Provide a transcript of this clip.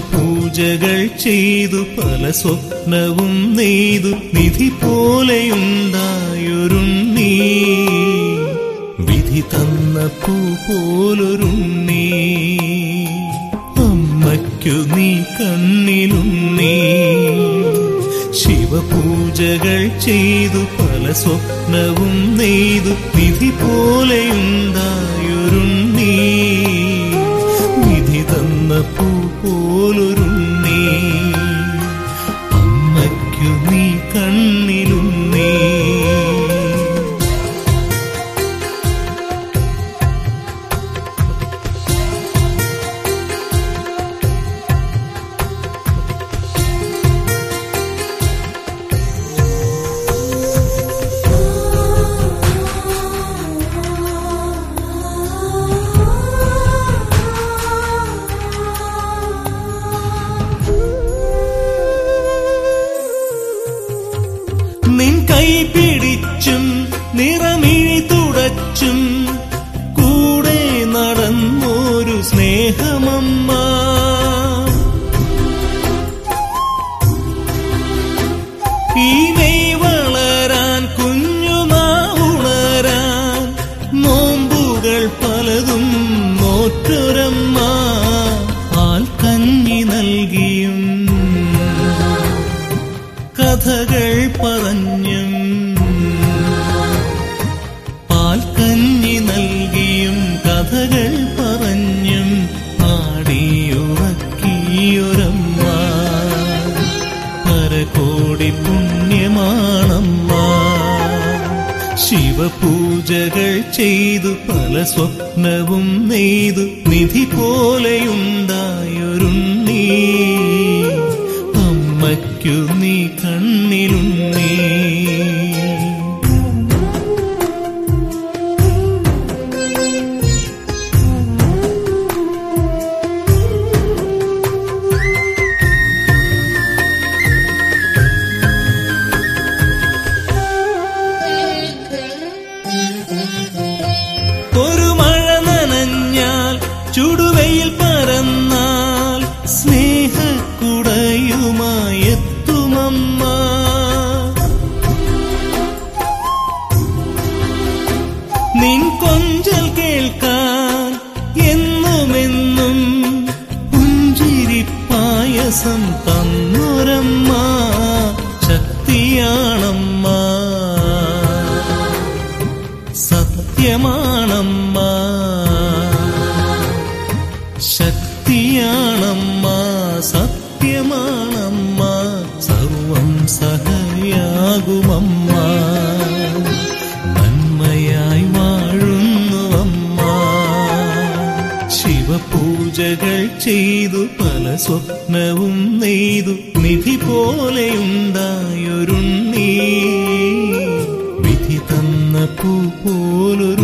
ശിവപൂജകൾ ചെയ്തു പല സ്വപ്നവും നെയ്തു നിധി പോലെയുണ്ടായൊരുണ്ണീ വിധി തന്ന പൂ പോലൊരുണ്ണീ അമ്മയ്ക്കു നീ കണ്ണിലുണ്ണീ ശിവപൂജകൾ ചെയ്തു പല സ്വപ്നവും നെയ്തു വിധി പോലെയുണ്ടായൊരുണ്ണീ വിധി തന്ന പൂ പോലൊരുണ്ണീ അമ്മയ്ക്കു നീ കണ്ണിലുണ്ണീ നിൻ കൈ പിടിച്ചും നിറമിഴി തുടച്ചും കൂടെ നടന്നൊരു സ്നേഹമമ്മ ഈ മെയ് വളരാൻ കുഞ്ഞുനാ ഉണരാൻ നോമ്പുകൾ പലതും നോറ്റൊരമ്മ പാൽക്കഞ്ഞി നൽകിയും കഥകൾ പറഞ്ഞും പാൽക്കഞ്ഞി നൽകിയും കഥകൾ പറഞ്ഞും പാടിയുറക്കിയൊരമ്മ പരകോടി പുണ്യമാണമ്മ ശിവപൂജകൾ ചെയ്തു പല സ്വപ്നവും നെയ്തു നിധി പോലെയുണ്ടായൊരുണ്ണീ അമ്മയ്ക്കു നീ കണ്ണിലുണ്ണീ ഒരു മഴ നനഞ്ഞാൽ ചുടുവയിൽ പരന്നാൽ സ്നേഹക്കുടയുമായി എത്തുമമ്മ നിൻ കൊഞ്ചൽ കേൾക്കാൻ എന്നുമെന്നും പുഞ്ചിരിപ്പായസം തന്നൊരമ്മ ശക്തിയാണമ്മ സത്യമാണമ്മ ശക്തിയാണമ്മ സത്യമാണമ്മ സർവം സഹയാകുമമ്മ നന്മയായി വാഴുന്നുവമ്മ ശിവപൂജകൾ ചെയ്തു പല സ്വപ്നവും നെയ്തു നിധി പോലെയുണ്ടായൊരുണ്ണീ വിധി തന്ന പൂ പോലൊരു